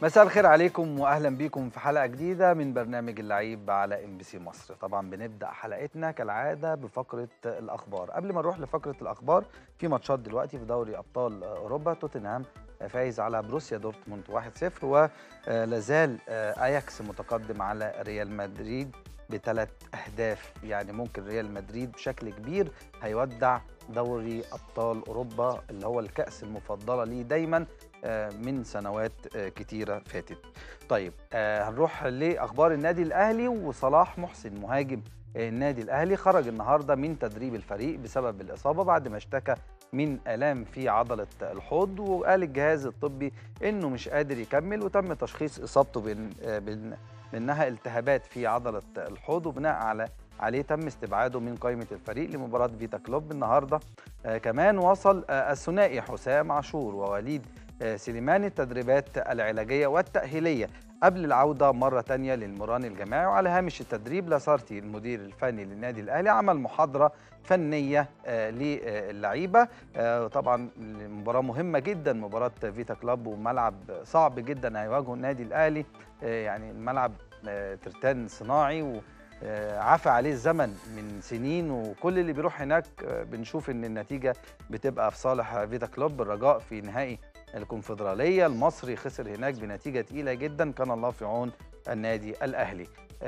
مساء الخير عليكم واهلا بيكم في حلقه جديده من برنامج اللعيب على ام بي سي مصر طبعا بنبدا حلقتنا كالعاده بفقره الاخبار قبل ما نروح لفقره الاخبار في ماتشات دلوقتي في دوري ابطال اوروبا توتنهام فايز على بروسيا دورتموند 1-0 ولازال اياكس متقدم على ريال مدريد بثلاث اهداف يعني ممكن ريال مدريد بشكل كبير هيودع دوري ابطال اوروبا اللي هو الكاس المفضله ليه دايما من سنوات كتيره فاتت. طيب هنروح لاخبار النادي الاهلي وصلاح محسن مهاجم النادي الاهلي خرج النهارده من تدريب الفريق بسبب الاصابه بعد ما اشتكى من الام في عضله الحوض وقال الجهاز الطبي انه مش قادر يكمل وتم تشخيص اصابته بان بانها التهابات في عضله الحوض وبناء على عليه تم استبعاده من قائمه الفريق لمباراه فيتا كلوب النهارده آه كمان وصل آه الثنائي حسام عاشور ووليد آه سليمان التدريبات العلاجيه والتاهيليه قبل العوده مره ثانيه للمران الجماعي وعلى هامش التدريب لاسارتي المدير الفني للنادي الاهلي عمل محاضره فنيه للعيبه طبعا مباراه مهمه جدا مباراه فيتا كلوب وملعب صعب جدا هيواجهه النادي الاهلي يعني الملعب ترتان صناعي وعفى عليه الزمن من سنين وكل اللي بيروح هناك بنشوف ان النتيجه بتبقى في صالح فيتا كلوب الرجاء في نهائي الكونفدراليه المصري خسر هناك بنتيجه تقيله جدا كان الله في عون النادي الاهلي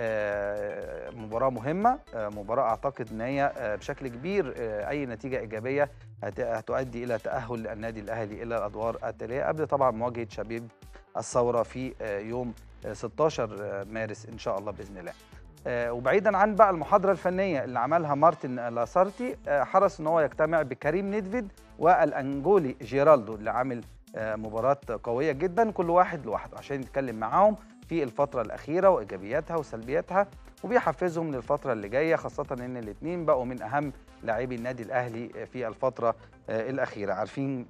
مباراه مهمه مباراه اعتقد ان هي بشكل كبير اي نتيجه ايجابيه هتؤدي الى تاهل النادي الاهلي الى الادوار التاليه قبل طبعا مواجهه شبيب الثوره في يوم 16 مارس ان شاء الله باذن الله وبعيدا عن بقى المحاضره الفنيه اللي عملها مارتن لاسارتي حرص ان هو يجتمع بكريم نيدفيد والانجولي جيرالدو اللي عامل مباراه قويه جدا كل واحد لوحده عشان يتكلم معاهم في الفتره الاخيره وايجابياتها وسلبياتها وبيحفزهم للفتره اللي جايه خاصه ان الاثنين بقوا من اهم لاعبي النادي الاهلي في الفتره الاخيره عارفين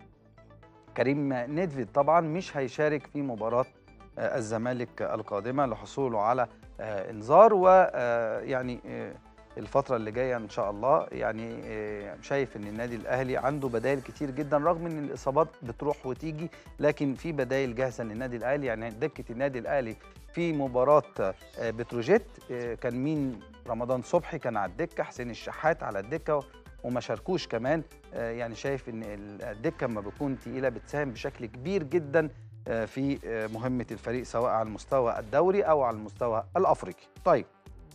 كريم نيدفيد طبعا مش هيشارك في مباراه الزمالك القادمه لحصوله على انذار ويعني الفترة اللي جاية إن شاء الله يعني شايف إن النادي الأهلي عنده بدائل كتير جدا رغم إن الإصابات بتروح وتيجي لكن في بدائل جاهزة للنادي الأهلي يعني دكة النادي الأهلي في مباراة بتروجيت كان مين رمضان صبحي كان على الدكة حسين الشحات على الدكة وما شاركوش كمان يعني شايف إن الدكة لما بتكون تقيلة بتساهم بشكل كبير جدا في مهمة الفريق سواء على المستوى الدوري أو على المستوى الأفريقي طيب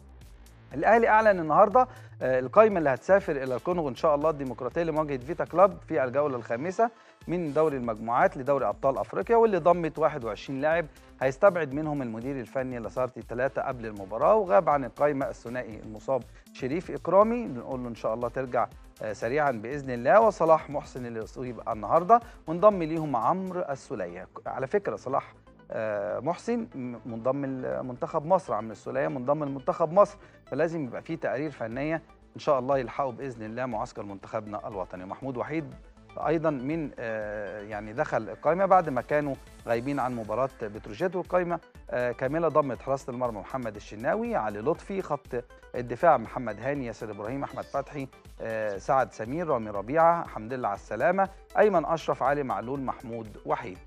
الاهلي اعلن النهارده القائمه اللي هتسافر الى الكونغو ان شاء الله الديمقراطيه لمواجهه فيتا كلاب في الجوله الخامسه من دوري المجموعات لدوري ابطال افريقيا واللي ضمت 21 لاعب هيستبعد منهم المدير الفني لاسارتي ثلاثه قبل المباراه وغاب عن القائمه الثنائي المصاب شريف اكرامي نقول له ان شاء الله ترجع سريعا باذن الله وصلاح محسن اللي اصيب النهارده وانضم ليهم عمرو السوليه على فكره صلاح محسن منضم لمنتخب مصر عم السوليه منضم لمنتخب مصر فلازم يبقى في تقارير فنيه ان شاء الله يلحقوا باذن الله معسكر منتخبنا الوطني محمود وحيد ايضا من يعني دخل القائمه بعد ما كانوا غايبين عن مباراه بتروجيت والقائمه كامله ضمت حراسه المرمى محمد الشناوي علي لطفي خط الدفاع محمد هاني ياسر ابراهيم احمد فتحي سعد سمير رامي ربيعه حمد لله على السلامه ايمن اشرف علي معلول محمود وحيد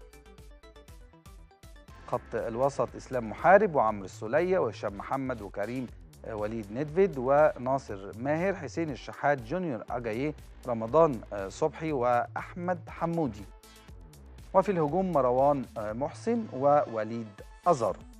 خط الوسط اسلام محارب وعمرو السوليه وهشام محمد وكريم وليد ندفيد وناصر ماهر حسين الشحات جونيور اجاييه رمضان صبحي واحمد حمودي وفي الهجوم مروان محسن ووليد ازارو